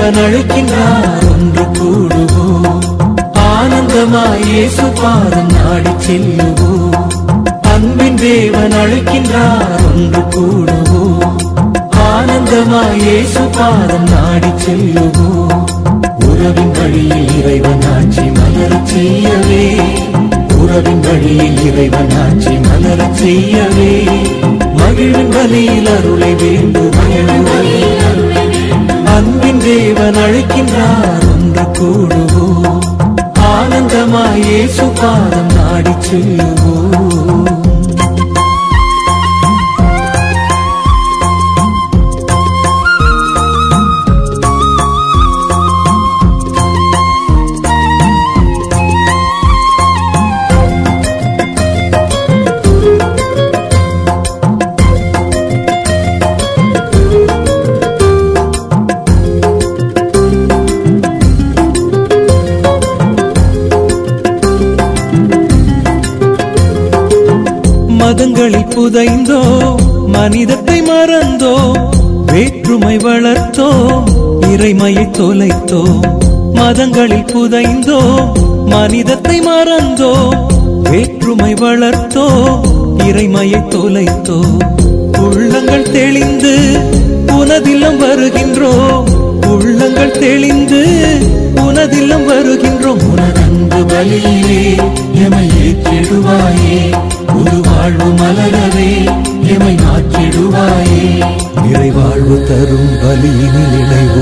தேவன் அழைக்கின்றார் ஒன்று கூடுவோம் ஆனந்தமாய் இயேசு பாதம் நாடி செல்லுவோம் அன்பின் தேவன் அழைக்கின்றார் ஒன்று கூடுவோம் ஆனந்தமாய் இயேசு பாதம் நாடி செல்லுவோம் உறவின் வழியில் இறைவன் ஆட்சி மலரச் செய்யவே உறவின் வழியில் இறைவன் ஆட்சி மலரச் செய்யவே மகிழின் வழியில் அருளை வேண்டும் அன்பின் தேவன் அழைக்கின்றார் ஒன்று கூடுவோம் ஆனந்தமாய் இயேசு பாதம் நாடி செல்லுவோம் மதங்களில் புதைந்தோ மனிதத்தை மறந்தோ வேற்றுமை வளர்த்தோ இறைமையை தொலைத்தோ மதங்களில் புதைந்தோ மனிதத்தை மறந்தோ வேற்றுமை வளர்த்தோ இறைமையை தொலைத்தோ உள்ளங்கள் தெளிந்து உனதில்லம் வருகின்றோம் உள்ளங்கள் தெளிந்து உனதில்லம் வருகின்றோம் உனதன்பு பலியிலே எமை ஏற்றிடுவாயே புது வாழ்வு மலரவே எமை மாற்றிடுவாயே நிறைவாழ்வு தரும் பலியினில் இணைவோ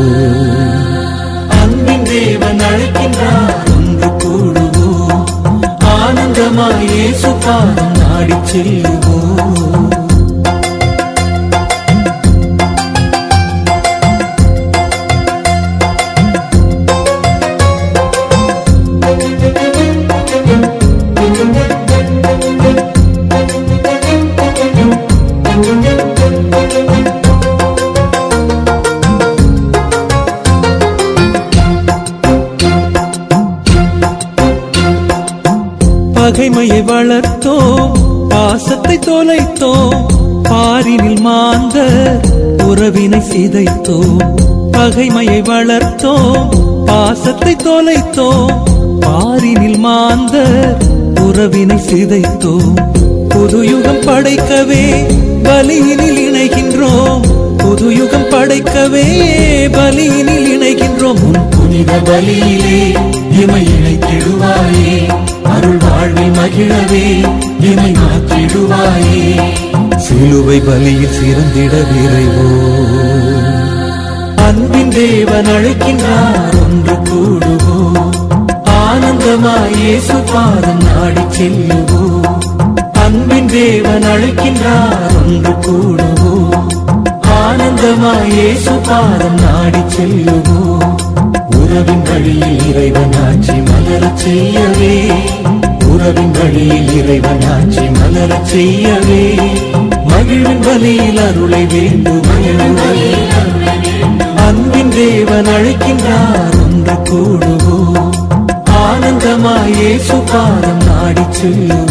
அன்பின் தேவன் அழைக்கின்றார் ஒன்று கூடுவோம் ஆனந்தமாய் இயேசு பாதம் நாடிச் செல்லுவோம் பகைமையை வளர்த்தோம் பாசத்தை தொலைத்தோம் பாரினில் மாந்த உறவினை சிதைத்தோம் பகைமையை வளர்த்தோம் பாசத்தை தொலைத்தோம் பாரினில் மாந்த உறவினை சிதைத்தோம் புதுயுகம் படைக்கவே பலியினில் இணைகின்றோம் புதுயுகம் படைக்கவே பலியினில் இணைகின்றோம் உன் புனித பலியிலே இமை இணைத்திடுவாயே அருள் வாழ்வில் மகிழவே இமை மாற்றிடுவாயே சிலுவை பலியில் சிறந்திட விரைவோ அன்பின் தேவன் அழைக்கின்றார் ஒன்று கூடுவோம் ஆனந்தமாய் இயேசு பாதம் நாடி செல்லுவோம் அன்பின் தேவன் அழைக்கின்றார் ஒன்று கூடுவோம் ஆனந்தமாய் இயேசு பாதம் நாடி செல்லுவோம் உறவின் வழியில் இறைவன் ஆட்சி மலரச் செய்யவே உறவின் வழியில் இறைவன் ஆட்சி மலரச் செய்யவே மகிழின் வழியில் அருளை வேண்டும் அன்பின் தேவன் அழைக்கின்றார் ஒன்று கூடுவோம் ஆனந்தமாய் இயேசு பாதம் நாடி செல்லுவோம்